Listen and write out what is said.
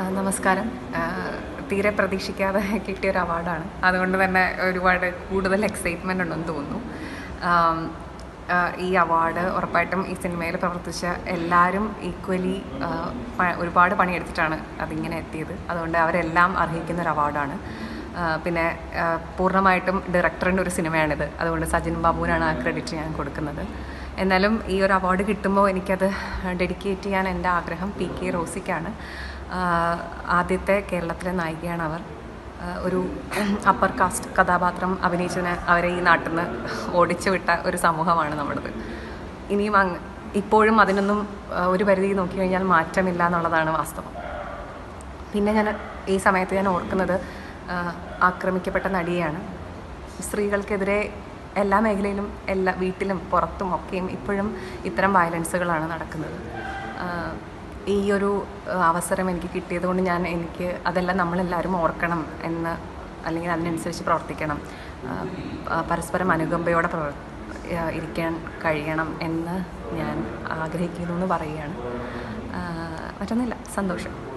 ആ, നമസ്കാരം ആ, തീരെ പ്രതീക്ഷിക്കാതെ കിട്ടിയ ഒരു അവാർഡാണ് അതുകൊണ്ട് തന്നെ ഒരുപാട് കൂടുതൽ എക്സൈറ്റ്മെൻ്റ് ഉണ്ടെന്ന് തോന്നുന്നു ആം, ആ, ഈ അവാർഡ് ഉറപ്പായിട്ടും ഈ സിനിമയിൽ പ്രവർത്തിച്ച എല്ലാവരും ഈക്വലി ഒരുപാട് പണിയെടുത്തിട്ടാണ് അതിങ്ങനെ എത്തിയത് അതുകൊണ്ട് അവരെല്ലാം അർഹിക്കുന്ന ഒരു അവാർഡാണ് ആ, പിന്നെ ആ, പൂർണ്ണമായിട്ടും ഡയറക്ടറിൻ്റെ ഒരു സിനിമയാണിത് അതുകൊണ്ട് സജിൻ ബാബുവിനാണ് ആ ക്രെഡിറ്റ് ഞാൻ കൊടുക്കുന്നത് എന്നാലും ഈ ഒരു അവാർഡ് കിട്ടുമ്പോൾ എനിക്കത് ഡെഡിക്കേറ്റ് ചെയ്യാൻ എൻ്റെ ആഗ്രഹം പി കെ റോസിക്കാണ് ആഹ് ആദ്യത്തെ കേരളത്തിലെ നായികയാണ് അവർ ആഹ് ഒരു അപ്പർ കാസ്റ്റ് കഥാപാത്രം അഭിനയിച്ചതിന് അവരെ ഈ നാട്ടിൽ നിന്ന് ഓടിച്ചു വിട്ട ഒരു സമൂഹമാണ് നമ്മുടേത് ഇനിയും അങ്ങ് ഇപ്പോഴും അതിനൊന്നും ആഹ് ഒരു പരിധി നോക്കി കഴിഞ്ഞാൽ മാറ്റമില്ല എന്നുള്ളതാണ് വാസ്തവം പിന്നെ ഞാൻ ഈ സമയത്ത് ഞാൻ ഓർക്കുന്നത് ആഹ് ആക്രമിക്കപ്പെട്ട നടിയെയാണ് സ്ത്രീകൾക്കെതിരെ എല്ലാ മേഖലയിലും എല്ലാ വീട്ടിലും പുറത്തും ഒക്കെയും ഇപ്പോഴും ഇത്തരം വയലൻസുകളാണ് നടക്കുന്നത് ആഹ് ഈ ഒരു ആഹ് അവസരം എനിക്ക് കിട്ടിയത് കൊണ്ട് ഞാൻ എനിക്ക് അതെല്ലാം നമ്മളെല്ലാവരും ഓർക്കണം എന്ന് അല്ലെങ്കിൽ അതിനനുസരിച്ച് പ്രവർത്തിക്കണം ആഹ് പ- പരസ്പരം അനുകമ്പയോടെ പ്രവർ ആഹ് ഇരിക്കാൻ കഴിയണം എന്ന് ഞാൻ ആഗ്രഹിക്കുന്നു എന്ന് പറയുകയാണ് ആഹ് മറ്റൊന്നുമില്ല സന്തോഷം